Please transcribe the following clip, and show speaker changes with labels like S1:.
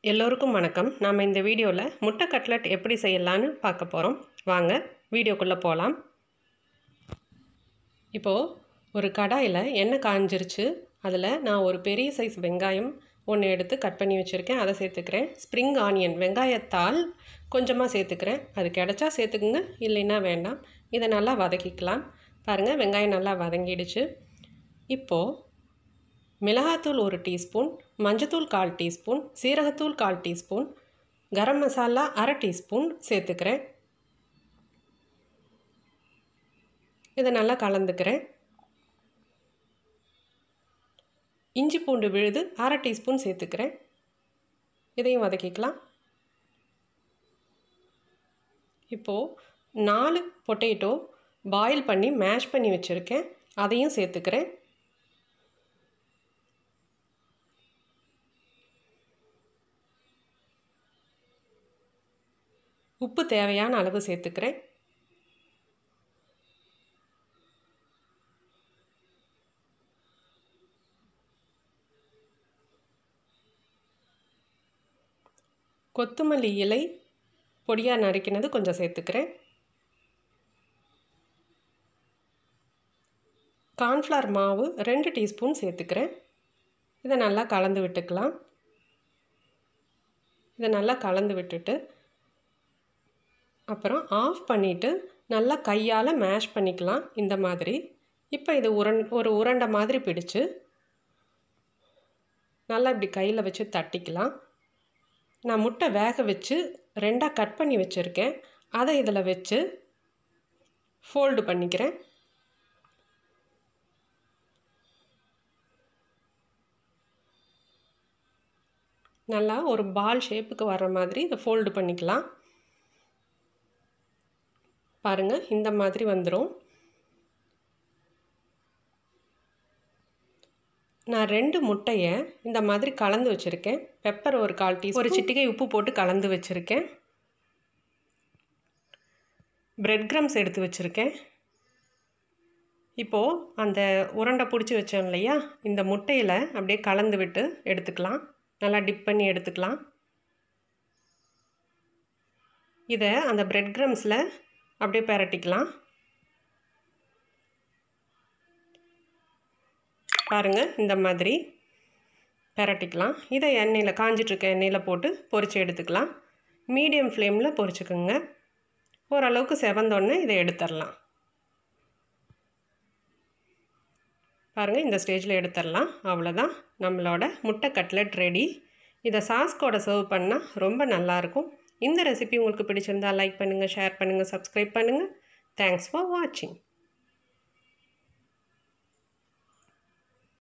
S1: எல்லோருக்கும் வணக்கம் நாம் இந்த வீடியோவில் முட்டை கட்லட் எப்படி செய்யலான்னு பார்க்க போகிறோம் வாங்க வீடியோக்குள்ளே போகலாம் இப்போது ஒரு கடாயில் எண்ணெய் காஞ்சிருச்சு அதில் நான் ஒரு பெரிய சைஸ் வெங்காயம் ஒன்று எடுத்து கட் பண்ணி வச்சுருக்கேன் அதை சேர்த்துக்கிறேன் ஸ்ப்ரிங் ஆனியன் வெங்காயத்தால் கொஞ்சமாக சேர்த்துக்கிறேன் அது கிடச்சா சேர்த்துக்குங்க இல்லைன்னா வேண்டாம் இதை நல்லா வதக்கிக்கலாம் பாருங்கள் வெங்காயம் நல்லா வதங்கிடுச்சு இப்போது மிளகாத்தூள் ஒரு டீஸ்பூன் மஞ்சத்தூள் கால் டீஸ்பூன் சீரகத்தூள் கால் டீஸ்பூன் கரம் மசாலா அரை டீஸ்பூன் சேர்த்துக்கிறேன் இதை நல்லா கலந்துக்கிறேன் இஞ்சி பூண்டு விழுது அரை டீஸ்பூன் சேர்த்துக்கிறேன் இதையும் வதக்கிக்கலாம் இப்போது நாலு பொட்டேட்டோ பாயில் பண்ணி மேஷ் பண்ணி வச்சுருக்கேன் அதையும் சேர்த்துக்கிறேன் உப்பு தேவையான அளவு சேர்த்துக்கிறேன் கொத்தமல்லி இலை பொடியாக நறுக்கினது கொஞ்சம் சேர்த்துக்கிறேன் கார்ன்ஃப்ளவர் மாவு ரெண்டு டீஸ்பூன் சேர்த்துக்கிறேன் இதை நல்லா கலந்து விட்டுக்கலாம் இதை நல்லா கலந்து விட்டுட்டு அப்புறம் ஆஃப் பண்ணிவிட்டு நல்லா கையால் மேஷ் பண்ணிக்கலாம் இந்த மாதிரி இப்போ இது உரண் ஒரு உருண்டை மாதிரி பிடிச்சு நல்லா இப்படி கையில் வச்சு தட்டிக்கலாம் நான் முட்டை வேக வச்சு ரெண்டாக கட் பண்ணி வச்சுருக்கேன் அதை இதில் வச்சு ஃபோல்டு பண்ணிக்கிறேன் நல்லா ஒரு பால் ஷேப்புக்கு வர்ற மாதிரி இதை ஃபோல்டு பண்ணிக்கலாம் பாருங்கள் இந்த மாதிரி வந்துடும் நான் ரெண்டு முட்டையை இந்த மாதிரி கலந்து வச்சுருக்கேன் பெப்பர் ஒரு கால் டீ ஒரு சிட்டிகை உப்பு போட்டு கலந்து வச்சுருக்கேன் பிரெட் க்ரம்ஸ் எடுத்து வச்சுருக்கேன் இப்போது அந்த உருண்டை பிடிச்சி வச்சோம் இல்லையா இந்த முட்டையில் அப்படியே கலந்து விட்டு எடுத்துக்கலாம் நல்லா டிப் பண்ணி எடுத்துக்கலாம் இதை அந்த பிரெட் க்ரம்ஸில் அப்படியே பெரட்டிக்கலாம் பாருங்கள் இந்த மாதிரி பெரட்டிக்கலாம் இதை எண்ணெயில் காஞ்சிட்ருக்க எண்ணெயில் போட்டு பொரித்து எடுத்துக்கலாம் மீடியம் ஃப்ளேமில் பொரிச்சுக்குங்க ஓரளவுக்கு செவந்தோடனே இதை எடுத்துடலாம் பாருங்கள் இந்த ஸ்டேஜில் எடுத்துடலாம் அவ்வளோதான் நம்மளோட முட்டை கட்லெட் ரெடி இதை சாஸ் கூட சர்வ் பண்ணால் ரொம்ப நல்லாயிருக்கும் இந்த ரெசிபி உங்களுக்கு பிடிச்சிருந்தால் லைக் பண்ணுங்கள் ஷேர் பண்ணுங்கள் சப்ஸ்கிரைப் பண்ணுங்கள் தேங்க்ஸ் ஃபார் வாட்சிங்